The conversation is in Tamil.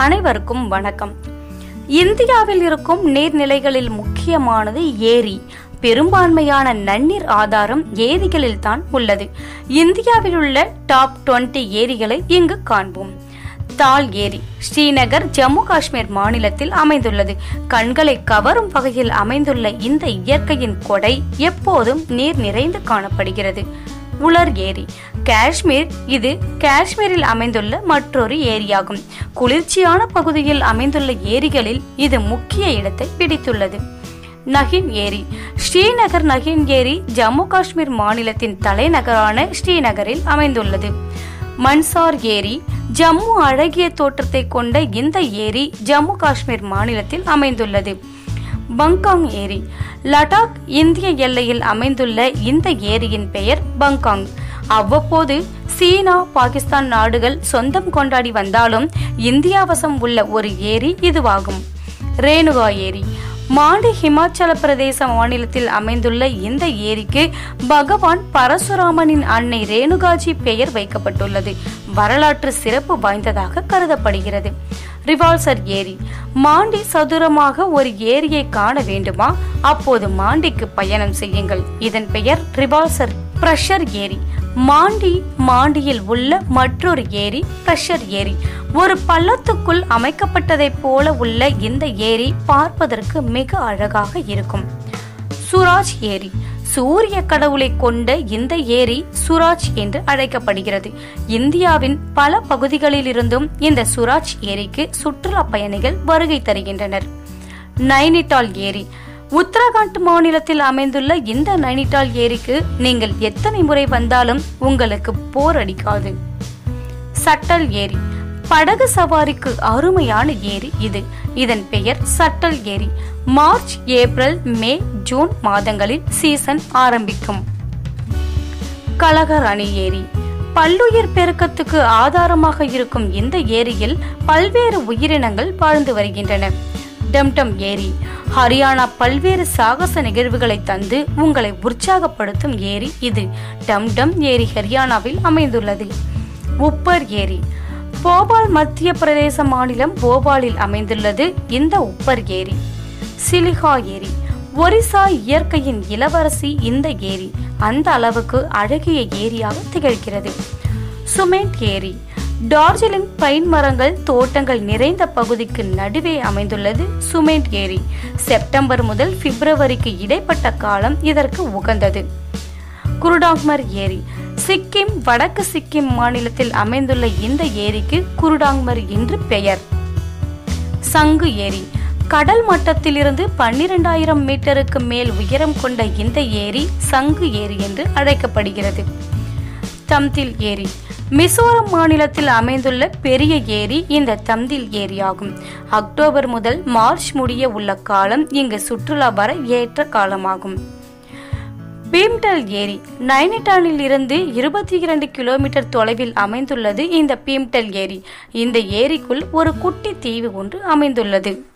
அனைவருக்கும் வணக்கம் இந்தியாவில் இருக்கும் நீர்நிலைகளில் முக்கியமானது ஏரி பெரும்பான்மையான நன்னீர் ஆதாரம் ஏரிகளில் தான் உள்ளது இந்தியாவில் உள்ள டாப் 20 ஏரிகளை இங்கு காண்போம் தால் ஏரி ஸ்ரீநகர் ஜம்மு காஷ்மீர் மாநிலத்தில் அமைந்துள்ளது கண்களை கவரும் வகையில் அமைந்துள்ள இந்த இயற்கையின் கொடை எப்போதும் நீர் நிறைந்து காணப்படுகிறது உலர் ஏரி காஷ்மீர் இது காஷ்மீரில் அமைந்துள்ள மற்றொரு ஏரியாகும் குளிர்ச்சியான பகுதியில் அமைந்துள்ள ஏரிகளில் இது முக்கிய இடத்தை பிடித்துள்ளது நகின் ஏரி ஸ்ரீநகர் நகின் ஏரி ஜம்மு காஷ்மீர் மாநிலத்தின் தலைநகரான ஸ்ரீநகரில் அமைந்துள்ளது மன்சார் ஏரி ஜம்மு அழகிய தோற்றத்தை கொண்ட இந்த ஏரி ஜம்மு காஷ்மீர் மாநிலத்தில் அமைந்துள்ளது பங்காங் ஏரி லடாக் இந்திய எல்லையில் அமைந்துள்ள இந்த ஏரியின் பெயர் பங்காங் அவ்வப்போது சீனா பாகிஸ்தான் நாடுகள் சொந்தம் கொண்டாடி வந்தாலும் இந்தியா வசம் உள்ள ஒரு ஏரி இதுவாகும் ரேணுகா ஏரி மாண்டி ஹிமாச்சல பிரதேச மாநிலத்தில் அமைந்துள்ள இந்த ஏரிக்கு பகவான் பரசுராமனின் அன்னை ரேணுகாஜி பெயர் வைக்கப்பட்டுள்ளது வரலாற்று சிறப்பு வாய்ந்ததாக கருதப்படுகிறது ரிவால்சர் ஏரி மாண்டி சதுரமாக ஒரு ஏரியை காண வேண்டுமா அப்போது மாண்டிக்கு பயணம் செய்யுங்கள் இதன் பெயர் ரிவால்சர் பிரஷர் ஏரி மாண்டி மாண்டியில் உள்ள மற்றொரு ஏரி பிரஷர் ஏரி ஒரு பள்ளத்துக்குள் அமைக்கப்பட்டதைப் போல உள்ள இந்த ஏரி பார்ப்பதற்கு மிக அழகாக இருக்கும் சுராஜ் ஏரி சூரிய கடவுளை கொண்ட இந்த ஏரி சுராஜ் என்று அழைக்கப்படுகிறது இந்தியாவின் பல பகுதிகளிலிருந்தும் இந்த சுராஜ் ஏரிக்கு சுற்றுலா பயணிகள் வருகை தருகின்றனர் நைனிட்டால் ஏரி உத்தரகாண்ட் மாநிலத்தில் அமைந்துள்ள இந்த நைனிட்டால் ஏரிக்கு நீங்கள் எத்தனை முறை வந்தாலும் உங்களுக்கு போர் அடிக்காது சட்டல் ஏரி படகு சவாரிக்கு அருமையான ஏரி இது இதன் பெயர் சட்டல் ஏரி மார்ச் ஏப்ரல் மே ஜூன் மாதங்களில் சீசன் ஆரம்பிக்கும் கலகரணி ஏரி பல்லுயிர் பெருக்கத்துக்கு ஆதாரமாக இருக்கும் இந்த ஏரியில் பல்வேறு உயிரினங்கள் வாழ்ந்து வருகின்றன டம்டம் ஏரி ஹரியானா பல்வேறு சாகச நிகழ்வுகளை தந்து உங்களை உற்சாகப்படுத்தும் ஏரி இது டம்டம் ஏரி ஹரியானாவில் அமைந்துள்ளது உப்பர் ஏரி போபால் மத்திய பிரதேச மாநிலம் போபாலில் அமைந்துள்ளது இந்த உப்பர் ஏரி சிலிகா ஏரி ஒரிசா இயற்கையின் இளவரசி இந்த ஏரி அந்த அளவுக்கு அழகிய ஏரியாக திகழ்கிறது சுமேட் ஏரி டார்ஜிலிங் பைன் மரங்கள் தோட்டங்கள் நிறைந்த பகுதிக்கு நடுவே அமைந்துள்ளது சுமேண்ட் ஏரி செப்டம்பர் முதல் பிப்ரவரிக்கு இடைப்பட்ட காலம் இதற்கு உகந்தது குருடாங்மர் ஏரி சிக்கிம் வடக்கு சிக்கிம் மாநிலத்தில் அமைந்துள்ள இந்த ஏரிக்கு குருடாங்மர் என்று பெயர் சங்கு ஏரி கடல் மட்டத்திலிருந்து பன்னிரெண்டாயிரம் மீட்டருக்கு மேல் உயரம் கொண்ட இந்த ஏரி சங்கு ஏரி என்று அழைக்கப்படுகிறது தம்தில் ஏரி மிசோரம் மாநிலத்தில் அமைந்துள்ள பெரிய ஏரி இந்த தம்தில் ஏரி ஆகும் அக்டோபர் முதல் மார்ச் முடிய உள்ள காலம் இங்கு சுற்றுலா வர ஏற்ற காலமாகும் பீம்டல் ஏரி நைனிடாலில் இருந்து இருபத்தி இரண்டு கிலோமீட்டர் தொலைவில் அமைந்துள்ளது இந்த பீம்டல் ஏரி இந்த ஏரிக்குள் ஒரு குட்டி தீவு ஒன்று அமைந்துள்ளது